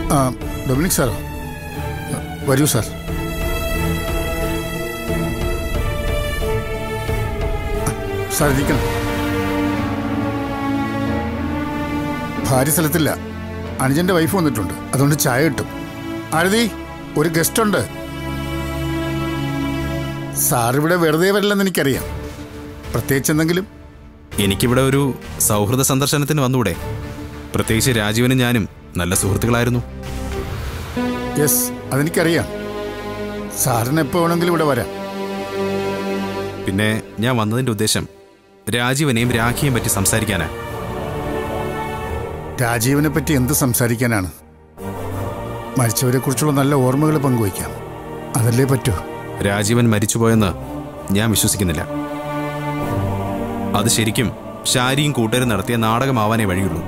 ആ ഡൊമിനിക് സാറോ വരൂ sir sir ഇരിക്കണം ഭാര്യ സ്ഥലത്തില്ല അനുജന്റെ വൈഫ് വന്നിട്ടുണ്ട് അതുകൊണ്ട് ചായ കിട്ടും ആരതി ഒരു ഗസ്റ്റ് ഉണ്ട് സാർ ഇവിടെ വെറുതെ വരില്ലെന്ന് എനിക്കറിയാം പ്രത്യേകിച്ച് എന്തെങ്കിലും എനിക്കിവിടെ ഒരു സൗഹൃദ സന്ദർശനത്തിന് വന്നൂടെ പ്രത്യേകിച്ച് രാജീവനും ഞാനും നല്ല സുഹൃത്തുക്കളായിരുന്നു യെസ് അതെനിക്കറിയാം സാറിന് എപ്പോൾ വേണമെങ്കിലും ഇവിടെ വരാം പിന്നെ ഞാൻ വന്നതിന്റെ ഉദ്ദേശം രാജീവനെയും രാഖിയെയും പറ്റി സംസാരിക്കാനാ രാജീവിനെ പറ്റി എന്ത് സംസാരിക്കാനാണ് മരിച്ചവരെ കുറിച്ചുള്ള നല്ല ഓർമ്മകൾ പങ്കുവയ്ക്കാം അതല്ലേ പറ്റൂ രാജീവൻ മരിച്ചുപോയെന്ന് ഞാൻ വിശ്വസിക്കുന്നില്ല അത് ശരിക്കും ഷാരിയും കൂട്ടരും നടത്തിയ നാടകമാവാനേ വഴിയുള്ളൂ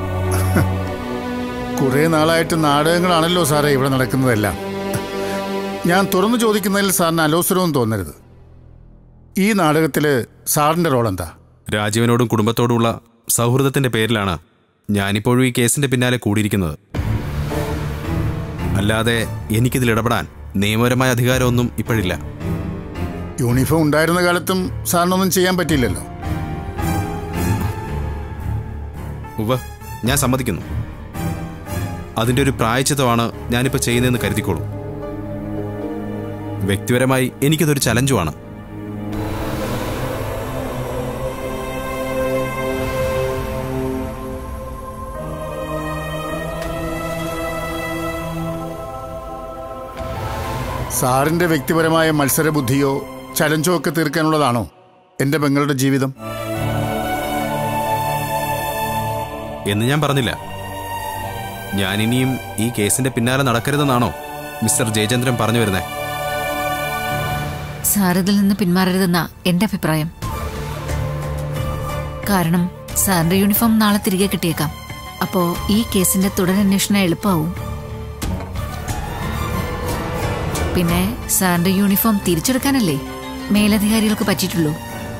കുറേ നാളായിട്ട് നാടകങ്ങളാണല്ലോ സാറേ ഇവിടെ നടക്കുന്നതെല്ലാം ഞാൻ തുറന്നു ചോദിക്കുന്നതിൽ സാറിന് അലോസരവും തോന്നരുത് ഈ നാടകത്തിൽ സാറിൻ്റെ റോൾ എന്താ രാജീവനോടും കുടുംബത്തോടുമുള്ള സൗഹൃദത്തിന്റെ പേരിലാണ് ഞാനിപ്പോഴും ഈ കേസിന്റെ പിന്നാലെ കൂടിയിരിക്കുന്നത് അല്ലാതെ എനിക്കിതിൽ ഇടപെടാൻ നിയമപരമായ അധികാരമൊന്നും ഇപ്പോഴില്ല യൂണിഫോം ഉണ്ടായിരുന്ന കാലത്തും സാറിനൊന്നും ചെയ്യാൻ പറ്റിയില്ലല്ലോ ഉവ്വ് ഞാൻ സമ്മതിക്കുന്നു അതിന്റെ ഒരു പ്രായച്ചിത്തമാണ് ഞാനിപ്പോൾ ചെയ്യുന്നതെന്ന് കരുതിക്കോളൂ വ്യക്തിപരമായി എനിക്കതൊരു ചലഞ്ചുമാണ് സാറിൻ്റെ വ്യക്തിപരമായ മത്സരബുദ്ധിയോ ചലഞ്ചോ ഒക്കെ തീർക്കാനുള്ളതാണോ എൻ്റെ പെങ്ങളുടെ ജീവിതം എന്ന് ഞാൻ പറഞ്ഞില്ല ഞാനിനിയും ഈ കേസിന്റെ പിന്നാലെ നടക്കരുതെന്നാണോ മിസ്റ്റർ ജയചന്ദ്രൻ പറഞ്ഞു വരുന്നേ സാർ ഇതിൽ നിന്ന് പിന്മാറരുതെന്ന എന്റെ അഭിപ്രായം കാരണം സാറിന്റെ യൂണിഫോം നാളെ തിരികെ കിട്ടിയേക്കാം അപ്പോ ഈ കേസിന്റെ തുടരന്വേഷണം എളുപ്പമാവും പിന്നെ സാറിന്റെ യൂണിഫോം തിരിച്ചെടുക്കാനല്ലേ മേലധികാരികൾക്ക് പറ്റിയിട്ടുള്ളൂ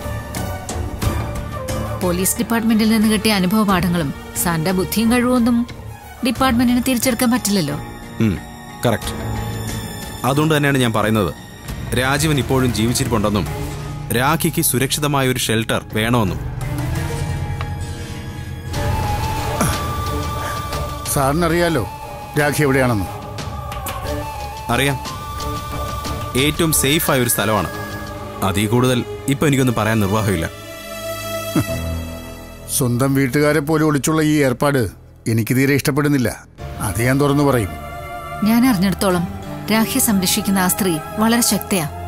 പോലീസ് ഡിപ്പാർട്ട്മെന്റിൽ നിന്ന് കിട്ടിയ അനുഭവ പാഠങ്ങളും സാറിന്റെ ബുദ്ധിയും കഴിവൊന്നും ഡിപ്പാർട്ട്മെന്റിന് തിരിച്ചെടുക്കാൻ പറ്റില്ലല്ലോ കറക്റ്റ് അതുകൊണ്ട് തന്നെയാണ് ഞാൻ പറയുന്നത് രാജീവൻ ഇപ്പോഴും ജീവിച്ചിരിപ്പുണ്ടെന്നും രാഖിക്ക് സുരക്ഷിതമായ ഒരു ഷെൽട്ടർ വേണമെന്നും സാറിനറിയാലോ രാഖി എവിടെയാണെന്ന് അറിയാം ഏറ്റവും സേഫായ ഒരു സ്ഥലമാണ് അതിൽ കൂടുതൽ ഇപ്പൊ എനിക്കൊന്നും പറയാൻ നിർവാഹമില്ല സ്വന്തം വീട്ടുകാരെ പോലും ഒളിച്ചുള്ള ഈ ഏർപ്പാട് എനിക്ക് തീരെ ഇഷ്ടപ്പെടുന്നില്ല അത് ഞാൻ തുറന്നു പറയും ഞാൻ അറിഞ്ഞിടത്തോളം രാഖ്യ സംരക്ഷിക്കുന്ന ആ സ്ത്രീ വളരെ ശക്തയാ